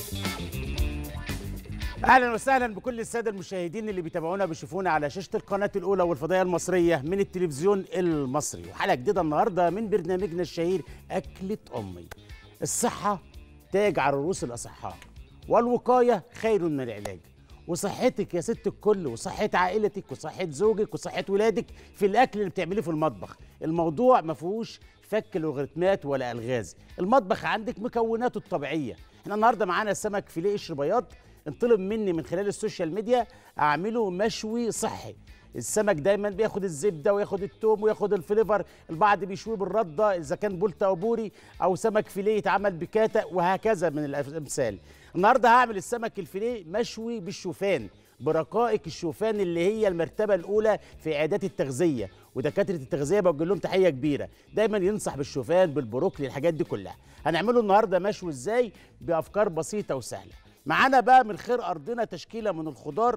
اهلا وسهلا بكل الساده المشاهدين اللي بيتابعونا بيشوفونا على شاشه القناه الاولى والفضائيه المصريه من التلفزيون المصري وحلقه جديده النهارده من برنامجنا الشهير اكله امي الصحه تاج على رؤوس الاصحاء والوقايه خير من العلاج وصحتك يا ست الكل وصحة عائلتك وصحة زوجك وصحة ولادك في الأكل اللي بتعمليه في المطبخ الموضوع ما فيهوش فك لوغاريتمات ولا ألغاز المطبخ عندك مكوناته الطبيعية احنا النهاردة معانا سمك فيليه قشر بياض انطلب مني من خلال السوشيال ميديا أعمله مشوي صحي السمك دايما بياخد الزبده وياخد التوم وياخد الفليفر البعض بيشويه بالرده اذا كان بولتا او بوري او سمك فيليه يتعمل بكاتا وهكذا من الامثال النهارده هعمل السمك الفيليه مشوي بالشوفان برقائق الشوفان اللي هي المرتبه الاولى في اعداد التغذيه ودكاتره التغذيه بوجه لهم تحيه كبيره دايما ينصح بالشوفان بالبروكلي الحاجات دي كلها هنعمله النهارده مشوي ازاي بافكار بسيطه وسهله معانا بقى من خير ارضنا تشكيله من الخضار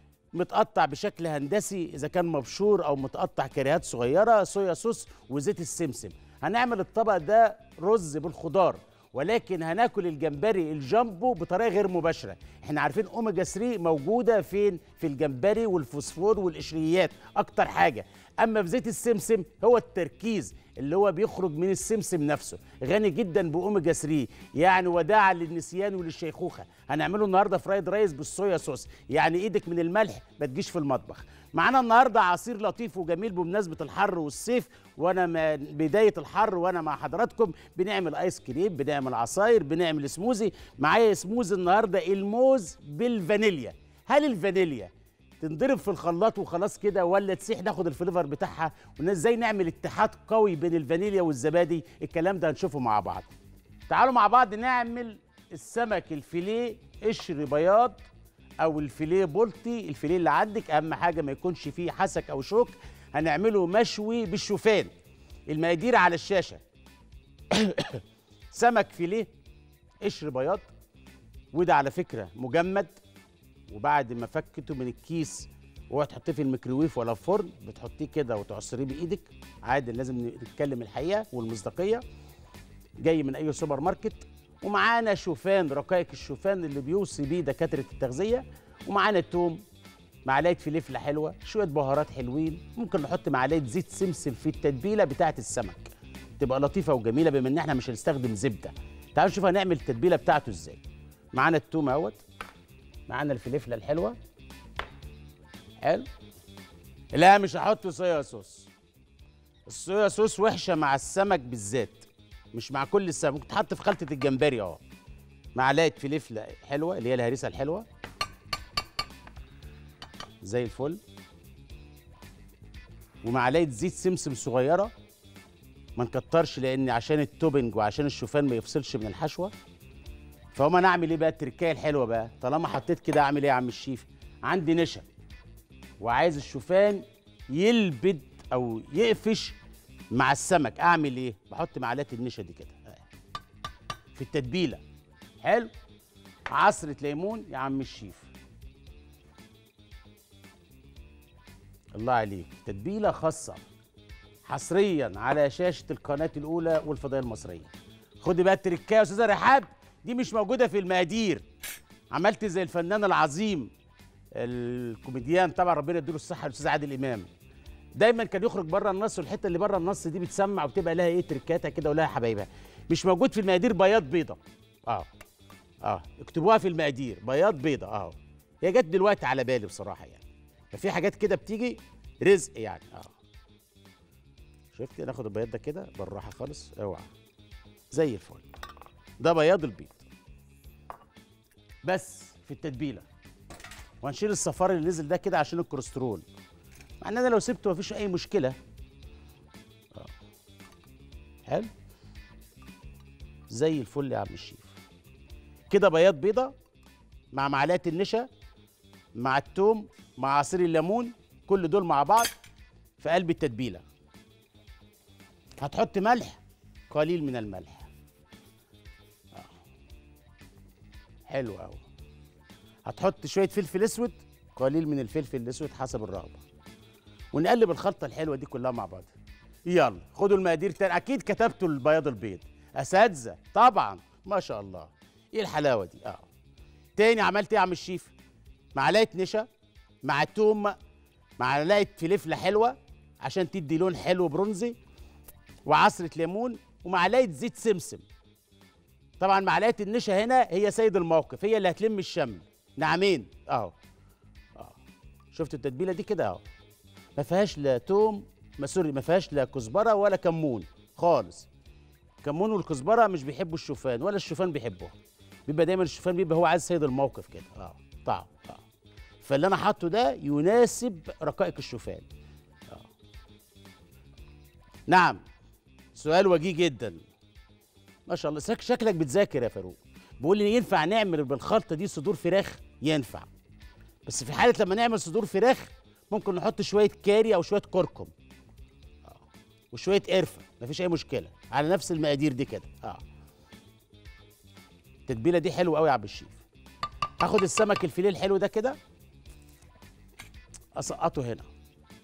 متقطع بشكل هندسي اذا كان مبشور او متقطع كريهات صغيره صويا صوص وزيت السمسم هنعمل الطبق ده رز بالخضار ولكن هناكل الجمبري الجامبو بطريقه غير مباشره احنا عارفين اوميجا 3 موجوده فين في الجمبري والفوسفور والقشريات اكتر حاجه اما في زيت السمسم هو التركيز اللي هو بيخرج من السمسم نفسه غني جدا باوميجا 3 يعني وداعا للنسيان وللشيخوخه هنعمله النهارده فرايد رايس بالصويا صوص يعني ايدك من الملح ما تجيش في المطبخ معانا النهارده عصير لطيف وجميل بمناسبه الحر والصيف وانا من بدايه الحر وانا مع حضراتكم بنعمل ايس كريم بنعمل عصاير بنعمل سموزي معايا سموزي النهارده الموز بالفانيليا هل الفانيليا تنضرب في الخلاط وخلاص كده ولا تسيح ناخد الفليفر بتاعها وازاي نعمل اتحاد قوي بين الفانيليا والزبادي الكلام ده هنشوفه مع بعض تعالوا مع بعض نعمل السمك الفيليه قشر بياض او الفيليه بولتي الفيليه اللي عندك اهم حاجه ما يكونش فيه حسك او شوك هنعمله مشوي بالشوفان المقادير على الشاشه سمك فيليه قشر بياض وده على فكره مجمد وبعد ما فكته من الكيس اوعى تحطيه في الميكروويف ولا الفرن بتحطيه كده وتعصريه بايدك عادي لازم نتكلم الحقيقه والمصداقيه جاي من اي سوبر ماركت ومعانا شوفان رقائق الشوفان اللي بيوصي بيه دكاتره التغذيه ومعانا توم معلقه فلفله حلوه شويه بهارات حلوين ممكن نحط معلقه زيت سمسم في التتبيله بتاعه السمك تبقى لطيفه وجميله بما ان احنا مش هنستخدم زبده تعالوا نشوف هنعمل التتبيله بتاعته ازاي معانا التوم اهوت معانا الفلفله الحلوه حلو لا مش هحط صويا صوص الصويا صوص وحشه مع السمك بالذات مش مع كل السمك ممكن تحط في خلطه الجمبري اه معلقه فلفله حلوه اللي هي الهريسه الحلوه زي الفل ومعلقه زيت سمسم صغيره ما نكترش لان عشان التوبنج وعشان الشوفان ما يفصلش من الحشوه فهم انا اعمل ايه بقى التركايه الحلوه بقى طالما حطيت كده اعمل ايه يا عم الشيف عندي نشا وعايز الشوفان يلبد او يقفش مع السمك اعمل ايه بحط معلقه النشا دي كده في التتبيله حلو عصره ليمون يا عم الشيف الله عليك تتبيله خاصه حصريا على شاشه القناه الاولى والفضائيه المصريه خدي بقى التركايه يا استاذه رحاب دي مش موجوده في المقادير عملت زي الفنان العظيم الكوميديان طبعا ربنا يديله الصحه الاستاذ عادل امام دايما كان يخرج بره النص والحته اللي بره النص دي بتسمع وبتبقى لها ايه تركاتها كده ولها حبايبها مش موجود في المقادير بياض بيضه اه اه اكتبوها في المقادير بياض بيضه اه هي جت دلوقتي على بالي بصراحه يعني ففي حاجات كده بتيجي رزق يعني اه شفت ناخد البياض ده كده بالراحه خالص اوعى زي الفل ده بياض البيض بس في التتبيله وهنشيل الصفار اللي نزل ده كده عشان الكوليسترول مع ان انا لو سبته مفيش اي مشكله آه. حلو زي الفل يا عم الشيف كده بياض بيضه مع معلقه النشا مع التوم مع عصير الليمون كل دول مع بعض في قلب التتبيله هتحط ملح قليل من الملح حلو قوي هتحط شويه فلفل اسود قليل من الفلفل الاسود حسب الرغبه ونقلب الخلطه الحلوه دي كلها مع بعض يلا خدوا المقادير تاني اكيد كتبتوا البياض البيض اساتذه طبعا ما شاء الله ايه الحلاوه دي اه تاني عملت ايه يا عم الشيف معلقه نشا مع توم معلقه فلفله حلوه عشان تدي لون حلو برونزي وعصره ليمون ومعلقه زيت سمسم طبعا معلقه النشا هنا هي سيد الموقف هي اللي هتلم الشم نعمين اهو اه شفتوا التتبيله دي كده اهو ما فيهاش لا توم ما سوري ما فيهاش لا كزبره ولا كمون خالص الكمون والكزبره مش بيحبوا الشوفان ولا الشوفان بيحبوها بيبقى دايما الشوفان بيبقى هو عايز سيد الموقف كده اه طعم اه فاللي انا حاطه ده يناسب رقائق الشوفان اه نعم سؤال وجيه جدا ما شاء الله شك- شكلك بتذاكر يا فاروق بيقول لي ينفع نعمل بالخلطه دي صدور فراخ ينفع بس في حاله لما نعمل صدور فراخ ممكن نحط شويه كاري او شويه كركم آه. وشويه قرفه مفيش اي مشكله على نفس المقادير دي كده اه التتبيله دي حلوه قوي يا عبد الشيف هاخد السمك الفيليه الحلو ده كده اسقطه هنا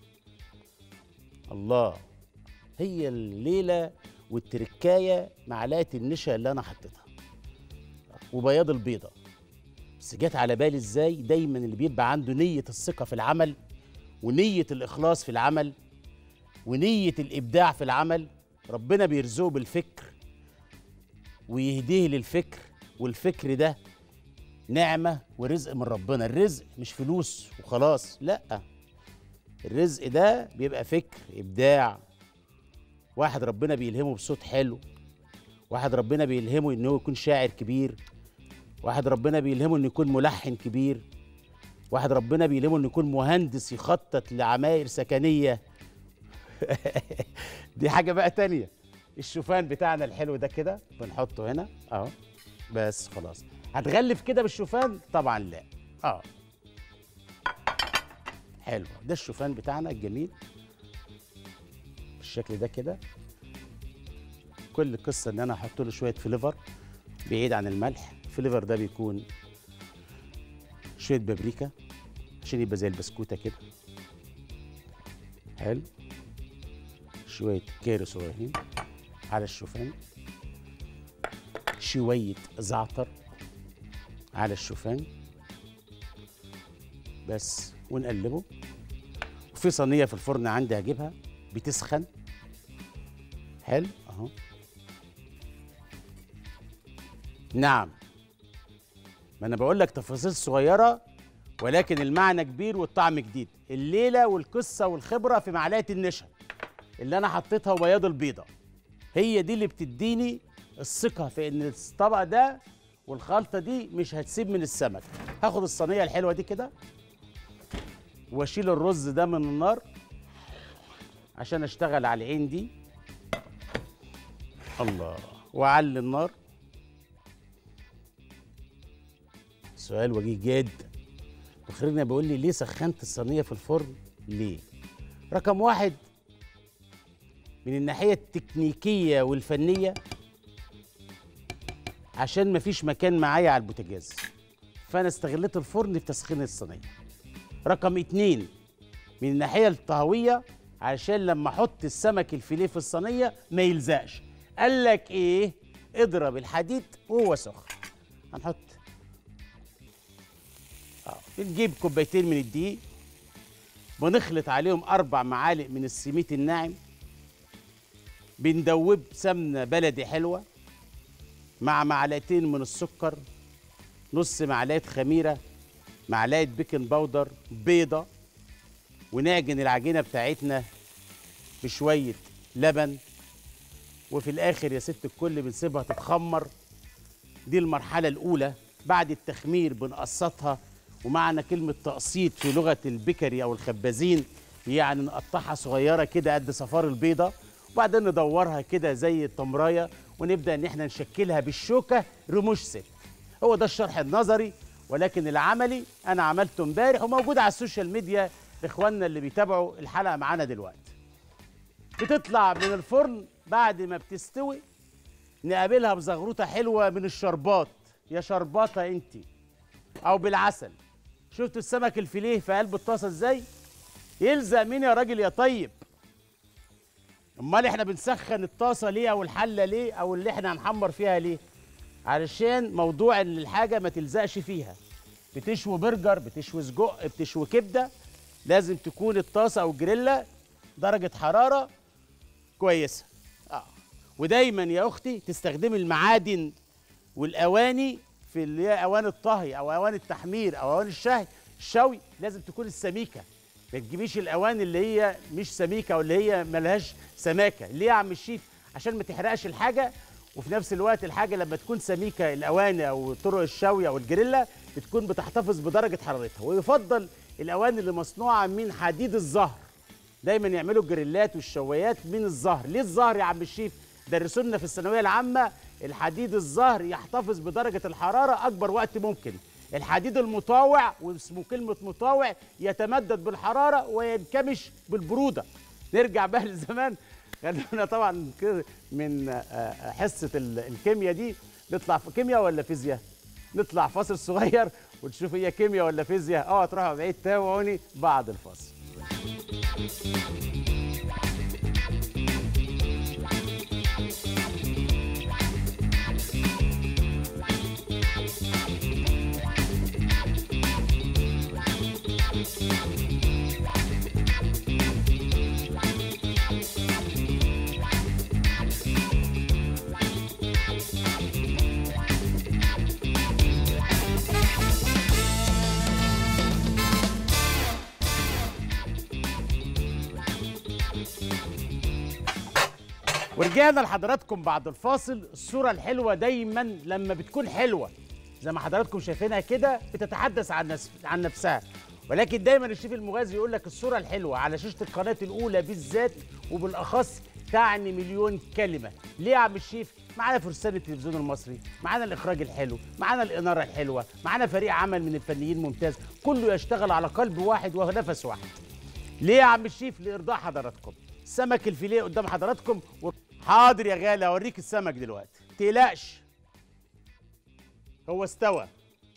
الله هي الليله والتركايه معلقه النشا اللي انا حطيتها وبياض البيضه بس جت على بالي ازاي دايما اللي بيبقى عنده نيه الثقه في العمل ونيه الاخلاص في العمل ونيه الابداع في العمل ربنا بيرزقه بالفكر ويهديه للفكر والفكر ده نعمه ورزق من ربنا الرزق مش فلوس وخلاص لا الرزق ده بيبقى فكر ابداع واحد ربنا بيلهمه بصوت حلو واحد ربنا بيلهمه انه يكون شاعر كبير واحد ربنا بيلهمه انه يكون ملحن كبير واحد ربنا بيلهمه انه يكون مهندس يخطط لعماير سكنيه دي حاجه بقى تانية الشوفان بتاعنا الحلو ده كده بنحطه هنا اهو بس خلاص هتغلف كده بالشوفان طبعا لا اه حلو ده الشوفان بتاعنا الجميل بالشكل ده كده كل القصه ان انا احط له شويه فليفر بعيد عن الملح الفليفر ده بيكون شويه بابريكا عشان يبقى زي البسكوته كده حلو شويه كاري صغيرين على الشوفان شويه زعتر على الشوفان بس ونقلبه وفي صينيه في الفرن عندي هجيبها بتسخن حلو اهو نعم ما انا بقول لك تفاصيل صغيره ولكن المعنى كبير والطعم جديد الليله والقصه والخبره في معلقه النشا اللي انا حطيتها وبياض البيضه هي دي اللي بتديني الثقه في ان الطبق ده والخلطه دي مش هتسيب من السمك هاخد الصينيه الحلوه دي كده واشيل الرز ده من النار عشان اشتغل على العين دي الله واعلي النار سؤال وجيه جدا مخرجنا بيقول لي ليه سخنت الصينيه في الفرن ليه رقم واحد من الناحيه التكنيكيه والفنيه عشان مفيش مكان معايا على البوتاجاز فانا استغليت الفرن في تسخين الصينيه رقم اتنين من الناحيه الطهويه عشان لما احط السمك الفيليه في الصينيه ما يلزقش قال لك ايه اضرب الحديد وهو سخن هنحط اه بنجيب كوبايتين من الدقيق بنخلط عليهم اربع معالق من السميد الناعم بندوب سمنه بلدي حلوه مع معلقتين من السكر نص معلقه خميره معلقه بيكنج باودر بيضه ونعجن العجينه بتاعتنا بشويه لبن وفي الاخر يا ست الكل بنسيبها تتخمر دي المرحله الاولى بعد التخمير بنقسطها ومعنى كلمه تقسيط في لغه البيكري او الخبازين يعني نقطعها صغيره كده قد صفار البيضه وبعدين ندورها كده زي التمرايه ونبدا ان احنا نشكلها بالشوكه رموش ست هو ده الشرح النظري ولكن العملي انا عملته امبارح وموجود على السوشيال ميديا لاخواننا اللي بيتابعوا الحلقه معانا دلوقتي بتطلع من الفرن بعد ما بتستوي نقابلها بزغروطه حلوه من الشربات يا شرباطه انت او بالعسل شفتوا السمك الفيليه في قلب الطاسه ازاي يلزق مين يا راجل يا طيب امال احنا بنسخن الطاسه ليه او الحله ليه او اللي احنا هنحمر فيها ليه علشان موضوع ان الحاجه ما تلزقش فيها بتشوي برجر بتشوي سجق بتشوي كبده لازم تكون الطاسه او الجريلا درجه حراره كويسه اه ودايما يا اختي تستخدمي المعادن والاواني في اللي هي اواني الطهي او اواني التحمير او اواني الشهي الشوي لازم تكون السميكه ما تجيبيش الاواني اللي هي مش سميكه واللي هي ملهاش سماكه ليه يا عم الشيف عشان ما تحرقش الحاجه وفي نفس الوقت الحاجه لما تكون سميكه الاواني او طرق الشوي او الجريلا بتكون بتحتفظ بدرجه حرارتها ويفضل الاواني اللي مصنوعه من حديد الزهر دايما يعملوا الجريلات والشوايات من الزهر ليه الزهر يا عم الشيف درسوا لنا في الثانويه العامه الحديد الزهر يحتفظ بدرجه الحراره اكبر وقت ممكن الحديد المطاوع واسمه كلمه مطاوع يتمدد بالحراره وينكمش بالبروده نرجع بقى لزمان خلينا طبعا كده من آه، حصه ال- الكيمياء دي نطلع في كيمياء ولا فيزياء نطلع فاصل صغير وتشوف هي كيمياء ولا فيزياء اه تروحوا بعيد تابعوني بعد الفاصل ورجعنا لحضراتكم بعد الفاصل الصورة الحلوة دايما لما بتكون حلوة زي ما حضراتكم شايفينها كده بتتحدث عن نفس عن نفسها ولكن دايما الشيف المغازي يقول لك الصورة الحلوة على شاشة القناة الأولى بالذات وبالأخص تعني مليون كلمة ليه يا عم الشيف؟ معانا فرسان التلفزيون المصري معانا الإخراج الحلو معانا الإنارة الحلوة معانا فريق عمل من الفنيين ممتاز كله يشتغل على قلب واحد ونفس واحد ليه يا عم الشيف لارضاء حضراتكم سمك الفيليه قدام حضراتكم و... حاضر يا غالي اوريك السمك دلوقتي تقلقش هو استوى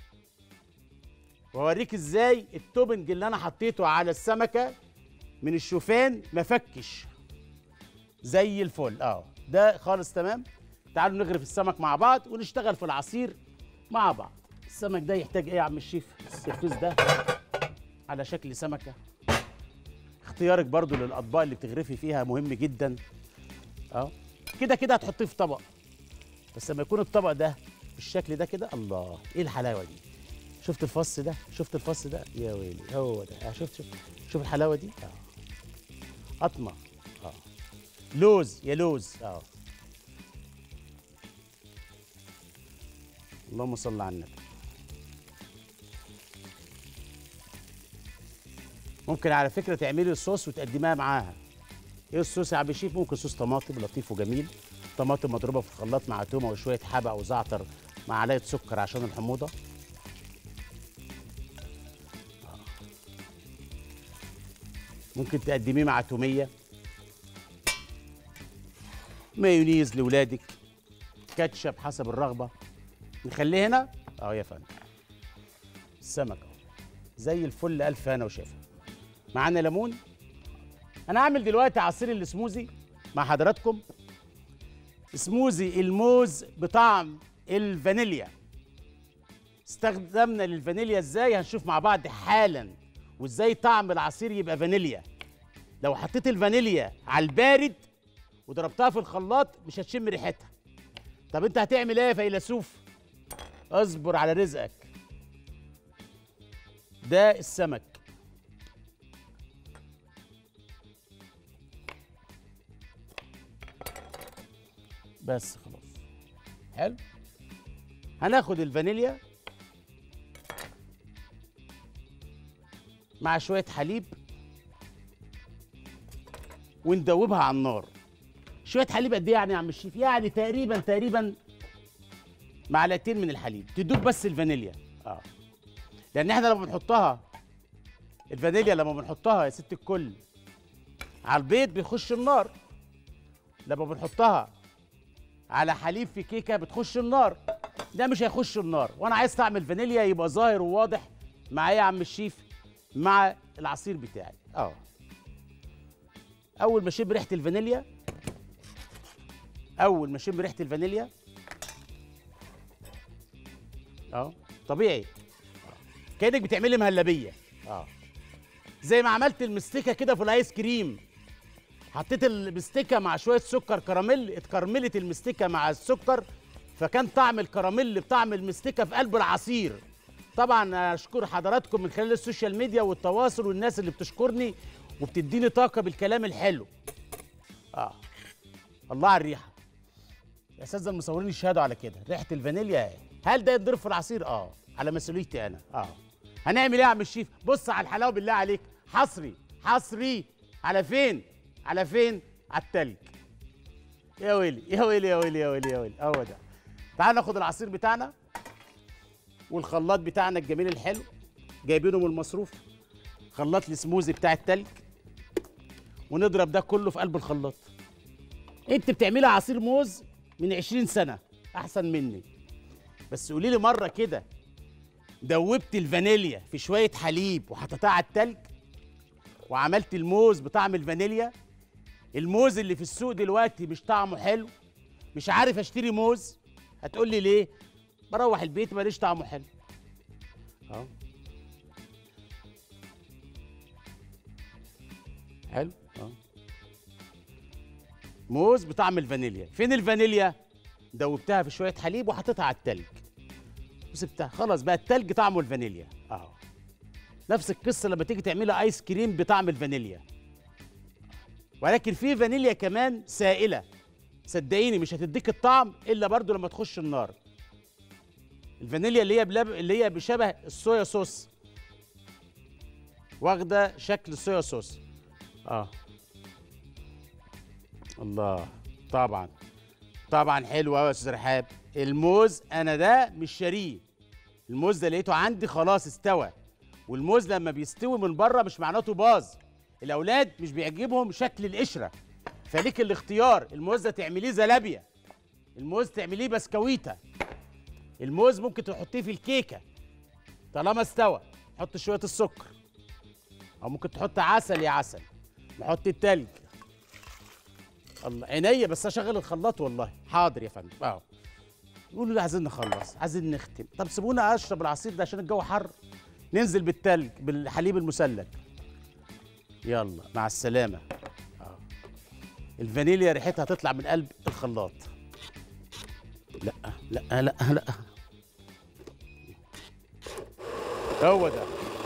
واوريك ازاي التوبنج اللي انا حطيته على السمكه من الشوفان ما فكش زي الفل اه ده خالص تمام تعالوا نغرف السمك مع بعض ونشتغل في العصير مع بعض السمك ده يحتاج ايه يا عم الشيف السرفيس ده على شكل سمكه اختيارك برضو للاطباق اللي بتغرفي فيها مهم جدا اه كده كده هتحطيه في طبق بس لما يكون الطبق ده بالشكل ده كده الله ايه الحلاوه دي شفت الفص ده شفت الفص ده يا ويلي هو ده اه شفت شوف شوف الحلاوه دي اه قطمه اه لوز يا لوز اه اللهم صل على النبي ممكن على فكره تعملي الصوص وتقدميها معاها ايه الصوص يا عم الشيف ممكن صوص طماطم لطيف وجميل طماطم مضروبه في الخلاط مع تومه وشويه حبق وزعتر مع معلقه سكر عشان الحموضه آه. ممكن تقدميه مع توميه مايونيز لاولادك كاتشب حسب الرغبه نخليه هنا اه يا فندم السمك اهو زي الفل الف هنا وشفا معانا ليمون انا هعمل دلوقتي عصير السموزي مع حضراتكم سموزي الموز بطعم الفانيليا استخدمنا للفانيليا ازاي هنشوف مع بعض حالا وازاي طعم العصير يبقى فانيليا لو حطيت الفانيليا على البارد وضربتها في الخلاط مش هتشم ريحتها طب انت هتعمل ايه يا فيلسوف اصبر على رزقك ده السمك بس خلاص حلو هناخد الفانيليا مع شويه حليب وندوبها على النار شويه حليب قد ايه يعني يا عم الشيف يعني تقريبا تقريبا معلقتين من الحليب تدوب بس الفانيليا اه لان احنا لما بنحطها الفانيليا لما بنحطها يا ست الكل على البيض بيخش النار لما بنحطها على حليب في كيكه بتخش النار ده مش هيخش النار وانا عايز طعم الفانيليا يبقى ظاهر وواضح معايا يا عم الشيف مع العصير بتاعي اه اول ما اشم ريحه الفانيليا اول ما اشم ريحه الفانيليا اه طبيعي كانك بتعملي مهلبيه اه زي ما عملت المستكه كده في الايس كريم حطيت المستكه مع شويه سكر كراميل اتكرملت المستكه مع السكر فكان طعم الكراميل بطعم المستكه في قلب العصير طبعا اشكر حضراتكم من خلال السوشيال ميديا والتواصل والناس اللي بتشكرني وبتديني طاقه بالكلام الحلو اه الله على الريحه يا اساتذه المصورين يشهدوا على كده ريحه الفانيليا اهي هل ده يتضرب في العصير اه على مسؤوليتي انا اه هنعمل ايه يا عم الشيف بص على الحلاوه بالله عليك حصري حصري على فين على فين على التلج يا ويلي يا ويلي يا ويلي يا ويلي يا ويلي هو ده تعال ناخد العصير بتاعنا والخلاط بتاعنا الجميل الحلو جايبينه من المصروف خلاط السموزي بتاع التلج ونضرب ده كله في قلب الخلاط انت بتعملي عصير موز من 20 سنه احسن مني بس قولي لي مره كده دوبت الفانيليا في شويه حليب وحطيتها على التلج وعملت الموز بطعم الفانيليا الموز اللي في السوق دلوقتي مش طعمه حلو مش عارف اشتري موز هتقول لي ليه بروح البيت ماليش طعمه حلو اه حلو اه موز بطعم الفانيليا فين الفانيليا دوبتها في شويه حليب وحطيتها على التلج وسبتها خلاص بقى التلج طعمه الفانيليا اهو نفس القصه لما تيجي تعملي ايس كريم بطعم الفانيليا ولكن في فانيليا كمان سائله صدقيني مش هتديك الطعم الا برضو لما تخش النار الفانيليا اللي هي بلب... اللي هي بشبه الصويا صوص واخده شكل الصويا صوص اه الله طبعا طبعا حلو قوي يا استاذ رحاب الموز انا ده مش شاريه الموز ده لقيته عندي خلاص استوى والموز لما بيستوي من بره مش معناته باظ الاولاد مش بيعجبهم شكل القشره فليك الاختيار الموز ده تعمليه زلابيا الموز تعمليه بسكويته الموز ممكن تحطيه في الكيكه طالما استوى حط شويه السكر او ممكن تحط عسل يا عسل نحط التلج الله عينيا بس اشغل الخلاط والله حاضر يا فندم اهو يقولوا لي عايزين نخلص عايزين نختم طب سيبونا اشرب العصير ده عشان الجو حر ننزل بالتلج بالحليب المسلك يلا مع السلامه أهو. الفانيليا ريحتها هتطلع من قلب الخلاط لا لا لا لا هو ده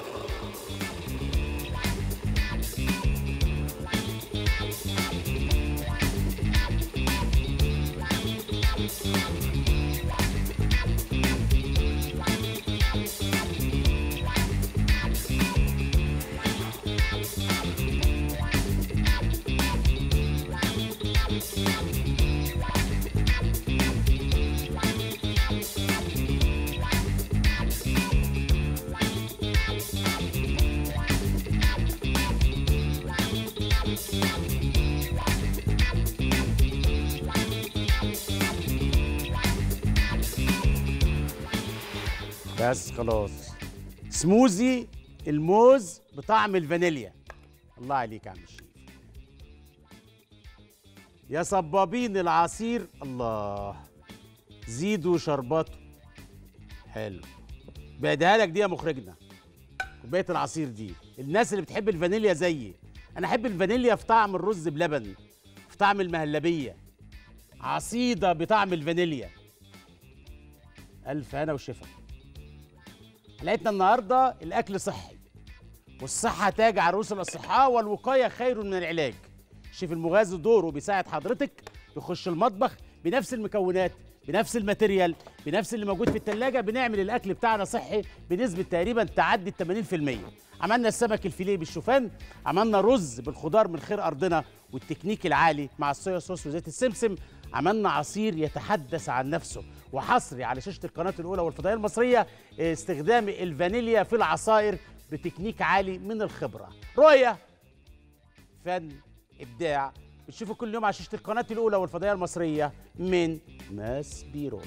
بس خلاص سموزي الموز بطعم الفانيليا الله عليك يا عم الشيف يا صبابين العصير الله زيدوا شرباته حلو بعدها لك دي يا مخرجنا كوبايه العصير دي الناس اللي بتحب الفانيليا زيي انا احب الفانيليا في طعم الرز بلبن في طعم المهلبيه عصيده بطعم الفانيليا الف هنا وشفا حلقتنا النهارده الاكل صحي والصحه تاج عروس الاصحاء والوقايه خير من العلاج الشيف المغازي دوره بيساعد حضرتك يخش المطبخ بنفس المكونات بنفس الماتيريال بنفس اللي موجود في التلاجة بنعمل الاكل بتاعنا صحي بنسبه تقريبا تعدي ال 80% عملنا السمك الفيليه بالشوفان عملنا رز بالخضار من خير ارضنا والتكنيك العالي مع الصويا صوص وزيت السمسم عملنا عصير يتحدث عن نفسه وحصري على شاشه القناه الاولى والفضائيه المصريه استخدام الفانيليا في العصائر بتكنيك عالي من الخبره رؤيه فن ابداع بتشوفوا كل يوم على شاشه القناه الاولى والفضائيه المصريه من ماس بيرو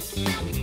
الحلوه